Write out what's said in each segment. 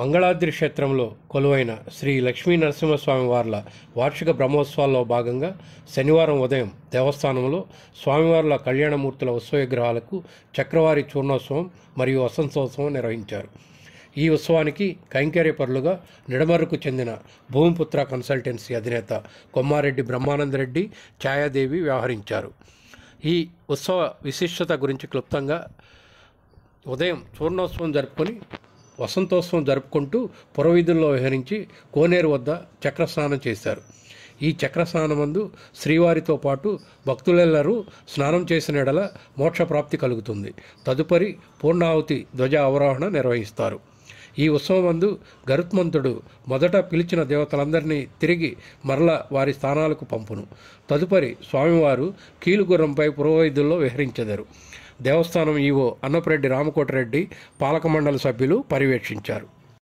మంగళాద్రి క్షేత్రంలో కొలువైన శ్రీ లక్ష్మీ నరసింహస్వామి వార్ల వార్షిక బ్రహ్మోత్సవాల్లో భాగంగా శనివారం ఉదయం దేవస్థానంలో స్వామివార్ల కళ్యాణమూర్తుల ఉత్సవ విగ్రహాలకు చక్రవారి చూర్ణోత్సవం మరియు వసంతోత్సవం నిర్వహించారు ఈ ఉత్సవానికి కైంకర్యపరులుగా నిడమర్రుకు చెందిన భూమిపుత్ర కన్సల్టెన్సీ అధినేత కొమ్మారెడ్డి బ్రహ్మానందరెడ్డి ఛాయాదేవి వ్యవహరించారు ఈ ఉత్సవ విశిష్టత గురించి క్లుప్తంగా ఉదయం చూర్ణోత్సవం జరుపుకొని వసంతోత్సవం జరుపుకుంటూ పురవీధుల్లో విహరించి కోనేరు వద్ద చక్రస్నానం చేశారు ఈ చక్రస్నానమందు శ్రీవారితో పాటు భక్తులెల్లరూ స్నానం చేసిన ఎడల మోక్షప్రాప్తి కలుగుతుంది తదుపరి పూర్ణాహుతి ధ్వజ అవరోహణ నిర్వహిస్తారు ఈ ఉత్సవమందు గరుత్మంతుడు మొదట పిలిచిన దేవతలందరినీ తిరిగి మరల వారి స్థానాలకు పంపును తదుపరి స్వామివారు కీలుగుర్రంపై పురోవైద్యుల్లో విహరించెదరు దేవస్థానం ఈవో అన్నపరెడ్డి రామకోటరెడ్డి పాలక మండలి సభ్యులు పర్యవేక్షించారు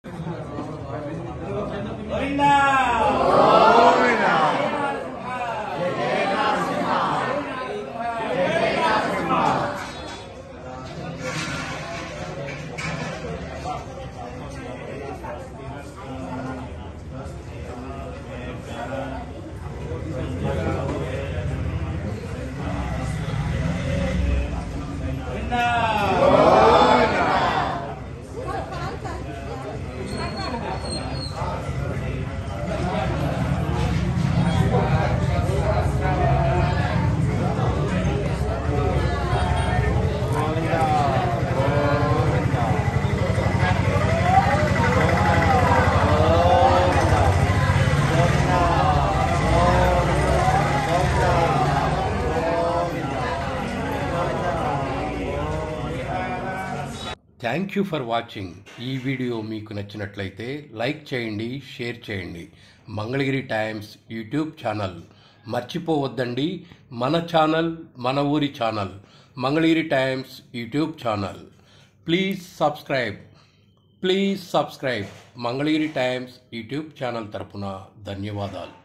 థ్యాంక్ యూ ఫర్ వాచింగ్ ఈ వీడియో మీకు నచ్చినట్లయితే లైక్ చేయండి షేర్ చేయండి మంగళగిరి టైమ్స్ యూట్యూబ్ ఛానల్ మర్చిపోవద్దండి మన ఛానల్ మన ఊరి channel Mangalagiri Times YouTube channel please subscribe please subscribe Mangalagiri Times YouTube channel తరపున ధన్యవాదాలు